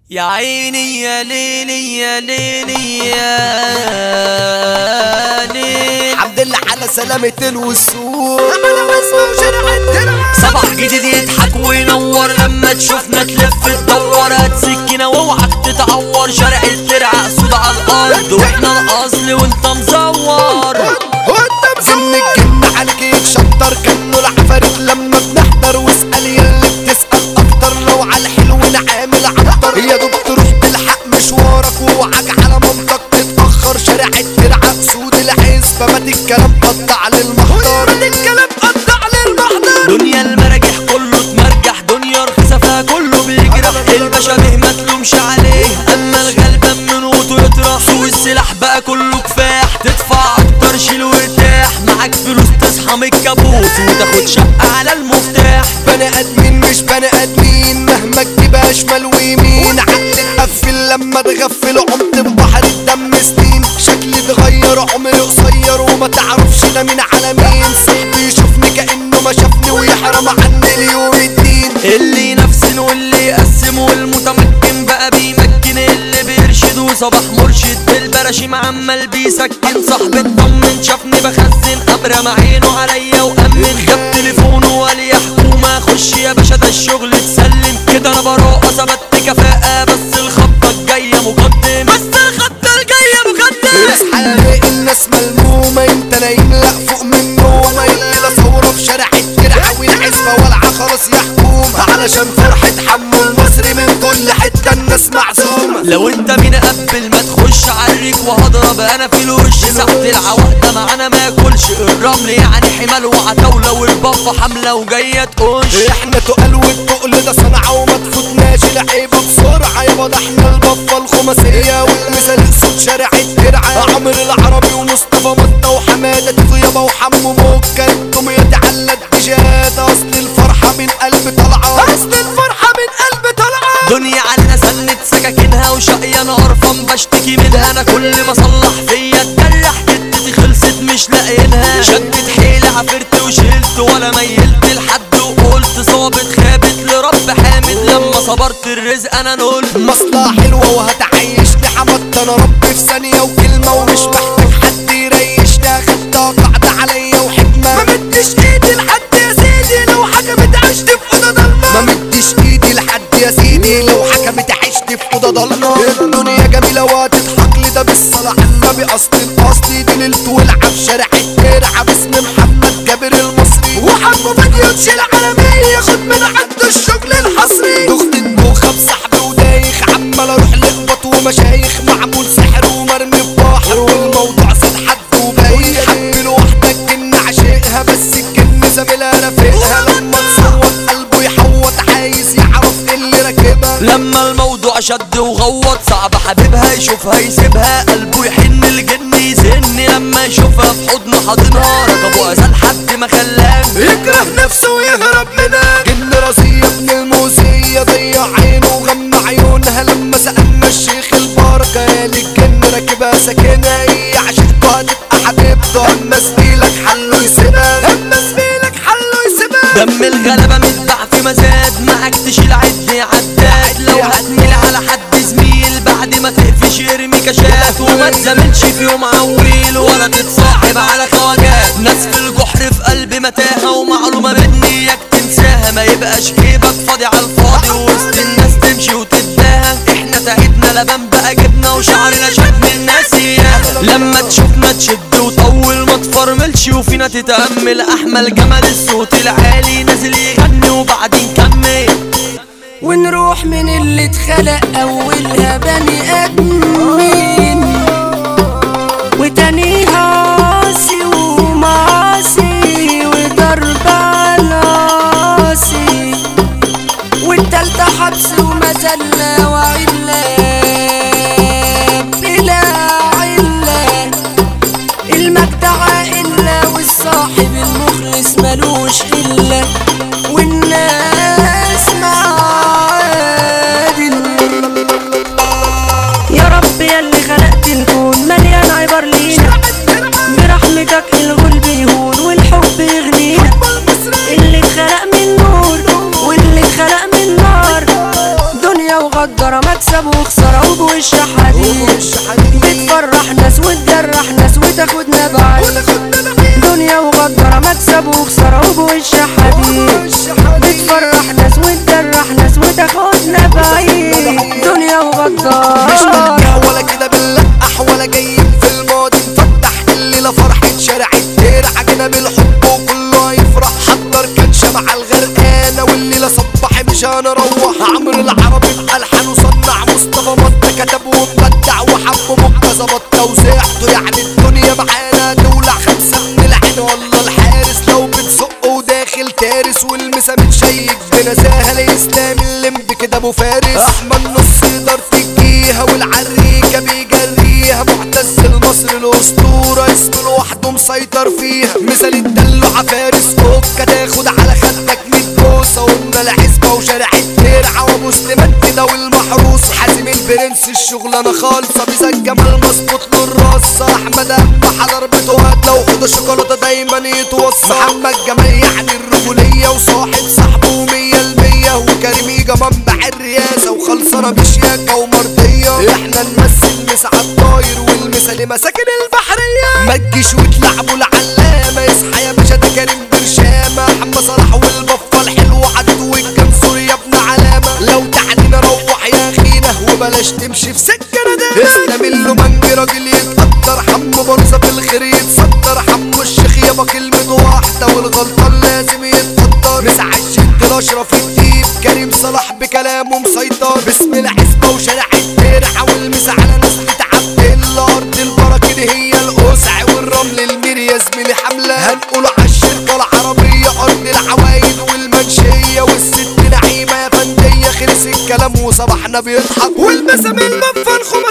يا عيني يا ليلي يا ليلي يا ليل الحمد لله على سلامة الوصول اما لو اسمه شارع الدرع صباح جديد يضحك وينور لما تشوفنا تلف تدور هات سكينة واوعك تتعور شارع الترع سود على الارض واحنا الاصل وانت مزور وانت مسن الجن عليك يتشطر كانه العفاريت لما بنحضر واسأل يلي بتسأل اكتر لو على الحلو نعامل عنتر يا دوب تروح تلحق مشوارك ووعك على مامتك تتأخر شارع الدرع سود الحسبة مات الكلام قطع للمحضر مات الكلام قطع للمحضر دنيا المراجح كله اتمرجح دنيا رخيصة فيها كله بيجرح الباشا به ما تلومش عليه اما الغلبان من قوته يطرح سوق السلاح بقى كله كفاح تدفع اكتر شيل وارتاح معاك فلوس تصحى من الكابوس وتاخد شقة على المفتاح بني ادمين مش بني ادمين مهما تجيبها شمال ويمين عقل اتقفل لما تغفل عمت ببحر الدم سنين شكلي اتغير عمري قصير وما تعرفش انا مين على مين صاحبي يشوفني كانه ما شافني ويحرم عني اليوم الدين اللي ينفسن واللي يقسم والمتمكن بقى بيمكن اللي بيرشد وصباح مرشد بالبراشيم عمال بيسكن صاحبي اطمن شافني بخزن ابرم عينه عليا وامن جاب تليفونه وقال يا حكومه خش يا باشا ده الشغل تسلم كده انا براءة ثبت كفاءة بس الخطة الجاية مقدم بس الخطة الجاية مقدم اصحى الاقي الناس ملمومة انت نايم لا فوق من نومة الليلة ثورة في شارع الدرع والعزبة والعة خلاص يا حكومة علشان فرحة حمو المصري من كل حتة الناس معزومة لو انت مين قبل ما تخش عريك وهضرب انا في الوش ساعة العوق ده معانا ما ياكلش الرمل يعني حمال وعتاولة والبفة حملة وجاية تقش احنا تقال والتقل ده صنعة وما تفوتناش العيبة بسرعة يابا ده احنا البفة الخماسية والمثال صوت شارع الدرع عمرو العربي ومصطفى مطة وحمادة تيتو يابا وحمو موكا انتم يتعلق بجاد اصل الفرحة من قلب طالعة اصل الفرحة من قلب طالعة دنيا علينا سنة سكاكينها وشقية انا قرفان بشتكي منها انا كل ما اصلح فيا اتجرح جدتي خلصت مش لاقينها شدت حيلي عفرت وشلت ولا ميلت لحد وقلت صابت خابت لرب حامد لما صبرت الرزق انا نقلت مصلحة حلوة وهتعيشني حمدت انا ربي في ثانية وكلمة ومش محتاج حد يريشني اخدتها قاعدة عليا وحكمة ما مدش ايدي لحد يا سيدي لو حكمت عشت في اوضة ضلمة ما مدش ايدي لحد يا سيدي لو حكمت عشت في اوضة ضلمة الدنيا جميلة وهتضحك لي ده بالصلاة على النبي اصل الاصلي دي ليلته ولعة في شارع الدرع باسم محمد جابر المصري وحمو فيديوتش العالمية خد من عنده الشغل الحصري دخت الدوخة بصاحبي ودايخ عمال اروح لخبط ومشايخ معمول سحر ومرمي في بحر والموضوع زاد حد وبايخ حب واحدة الجن عشقها بس الجن زميلها رافقها لما تصوت قلبه يحوط عايز يعرف إيه اللي راكبها لما الموضوع شد وغوط صعب حبيبها يشوفها يسيبها قلبه يحن الجن يزن لما يشوفها في حضن حاضنها ركبه أزال لحد ما خلاها يكره نفسه ويهرب منها جن رزية ابن الموسية ضيع عينه وغمى عيونها لما سألنا الشيخ البركة قال الجن راكبها ساكنها هي عشقته هتبقى حبيبته اما زميلك حله يسيبها اما زميلك حله يسيبها دم الغلبة متباع في مزاد معاك تشيل عد عداد لو هتميل على حد زميل بعد ما تقفش ارمي كشات وما تزاملش في يوم عويل ولا تتصاحب على خواجات ناس في الجحر في قلب متاهة ومعلومة مني اياك تنساها ما يبقاش جيبك فاضي على الفاضي وسط الناس تمشي وتتباهى احنا تعبنا لبن بقى جبنا وشعرنا شد من الناس اياها لما تشوفنا تشد وطول ما تفرملش وفينا تتأمل احمل جمل الصوت العالي نازل يغني وبعدين كمل ونروح من اللي اتخلق اولها بني ادمين وتانيها عاصي ومعاصي وضرب علاسي والتالتة حبس ومذلة وعلة بلا علة المجدع إلا والصاحب المخلص ملوش إلا والناس معادن يا رب يا اللي خلقت الكون مليان عبر لينا برحمتك الغلب يهون والحب يغنينا اللي اتخلق من نور واللي اتخلق من نار دنيا وغدر وغجرة مكسب وخسارة وبوش حديد بتفرح ناس وتجرح ناس وتاخدنا بعيد دنيا وغجرة مكسب وخسارة وبوش حديد بتفرح ناس وتجرح ناس وتاخدنا بعيد دنيا مش وغجرة بنجح ولا كده بنلقح ولا جايين في الماضي نفتح الليلة فرحة شارع الدير عجنا بالحب وكله هيفرح حضر كان شمع الغرقانة والليلة صبح مش هنروح عمرو العربي بألحان وصنع مصطفى مطة كتب ومبدع وحب مكة ظبط توزيعته يعني الدنيا معانا دولة خمسة من العين والله الحارس لو بتسق وداخل تارس والمسا متشيك بنزاهة الإسلام اللمب كده أبو فارس أحمد نص إدارة الجيهة والعريكة بيجريها معتز المصري الأسطورة اسمه لوحده مسيطر فيها مثال الدلوعة فارس كوكا تاخد على خدك ميت بوسة وأما العزبة وشارع الترعة وأبو سليمان كده والمحروس حازم البرنس الشغلانة خالصة بيزا الجمال مظبوط للرصة أحمد أبا حضر بتوهات لو خد شوكولاتة دايما يتوصى محمد جمال يعني الرجولية وصاحب صاحبه مية المية وكريم يجا منبع الرياسة وخلصانة بشياكة ومرضية احنا نمثل مساحة الطاير والمثال مساكن البحرية ما تجيش وتلعبوا العلامة يصحى يا باشا ده كريم برشامة حمى صلاح والبفة الحلو عدو الجنسور يا ابن علامة لو تعنينا روح يا اخينا وبلاش تمشي في سكة ندامة اسلام اللومنجي راجل يتقدر حمو برزة في الخير يتصدر حمو الشيخ يابا كلمة واحدة والغلطان لازم يتقدر مساعد جد الاشرف الديب كريم صلاح بكلامه مسيطر باسم العزبة وشارع الترعة والمسا على ناس بتعبد الارض البركة دي هي القسع والرمل المير يا زميلي حملة هنقول عالشركة العربية ارض العوايد والمنشية والست نعيمة يا فندية خلص الكلام وصباحنا بيضحك والمسا من منفى الخماسية